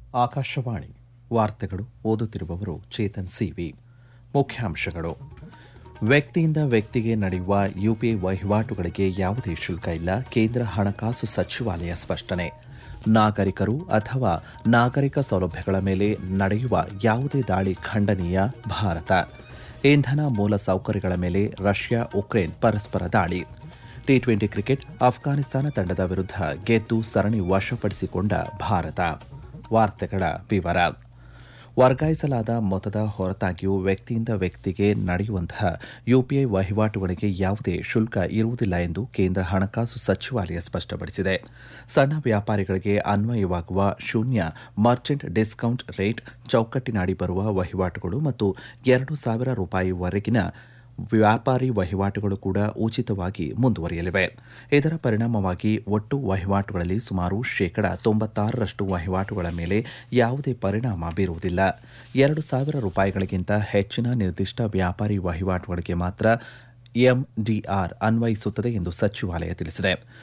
ಆಕಾಶವಾಣಿ ವಾರ್ತೆಗಳು ಓದುತ್ತಿರುವವರು ಚೇತನ್ ಸಿವಿ ಮುಖ್ಯಾಂಶಗಳು ವ್ಯಕ್ತಿಯಿಂದ ವ್ಯಕ್ತಿಗೆ ನಡೆಯುವ ಯುಪಿಐ ವಹಿವಾಟುಗಳಿಗೆ ಯಾವುದೇ ಶುಲ್ಕ ಇಲ್ಲ ಕೇಂದ್ರ ಹಣಕಾಸು ಸಚಿವಾಲಯ ಸ್ಪಷ್ಟನೆ ನಾಗರಿಕರು ಅಥವಾ ನಾಗರಿಕ ಸೌಲಭ್ಯಗಳ ಮೇಲೆ ನಡೆಯುವ ಯಾವುದೇ ದಾಳಿ ಖಂಡನೀಯ ಭಾರತ ಇಂಧನ ಮೂಲ ಸೌಕರ್ಯಗಳ ಮೇಲೆ ರಷ್ಯಾ ಉಕ್ರೇನ್ ಪರಸ್ಪರ ದಾಳಿ ಟಿ ಟ್ವೆಂಟಿ ಕ್ರಿಕೆಟ್ ಅಫ್ಘಾನಿಸ್ತಾನ ತಂಡದ ವಿರುದ್ಧ ಗೆದ್ದು ಸರಣಿ ವಶಪಡಿಸಿಕೊಂಡ ಭಾರತ ವಾರ್ತೆಗಳ ವಿವರ ವರ್ಗಾಯಿಸಲಾದ ಮೊತ್ತದ ಹೊರತಾಗಿಯೂ ವ್ಯಕ್ತಿಯಿಂದ ವ್ಯಕ್ತಿಗೆ ನಡೆಯುವಂತಹ ಯುಪಿಐ ವಹಿವಾಟುಗಳಿಗೆ ಯಾವುದೇ ಶುಲ್ಕ ಇರುವುದಿಲ್ಲ ಎಂದು ಕೇಂದ್ರ ಹಣಕಾಸು ಸಚಿವಾಲಯ ಸ್ಪಷ್ಟಪಡಿಸಿದೆ ಸಣ್ಣ ವ್ಯಾಪಾರಿಗಳಿಗೆ ಅನ್ವಯವಾಗುವ ಶೂನ್ಯ ಮರ್ಚೆಂಟ್ ಡಿಸ್ಕೌಂಟ್ ರೇಟ್ ಚೌಕಟ್ಟಿನಡಿ ಬರುವ ವಹಿವಾಟುಗಳು ಮತ್ತು ಎರಡು ಸಾವಿರ ರೂಪಾಯಿವರೆಗಿನ ವ್ಯಾಪಾರಿ ವಹಿವಾಟುಗಳು ಕೂಡ ಉಚಿತವಾಗಿ ಮುಂದುವರಿಯಲಿವೆ ಇದರ ಪರಿಣಾಮವಾಗಿ ಒಟ್ಟು ವಹಿವಾಟುಗಳಲ್ಲಿ ಸುಮಾರು ಶೇಕಡ ತೊಂಬತ್ತಾರರಷ್ಟು ವಹಿವಾಟುಗಳ ಮೇಲೆ ಯಾವುದೇ ಪರಿಣಾಮ ಬೀರುವುದಿಲ್ಲ ಎರಡು ಸಾವಿರ ರೂಪಾಯಿಗಳಿಗಿಂತ ಹೆಚ್ಚಿನ ನಿರ್ದಿಷ್ಟ ವ್ಯಾಪಾರಿ ವಹಿವಾಟುಗಳಿಗೆ ಮಾತ್ರ ಎಂಡಿಆರ್ ಅನ್ವಯಿಸುತ್ತದೆ ಎಂದು ಸಚಿವಾಲಯ ತಿಳಿಸಿದೆ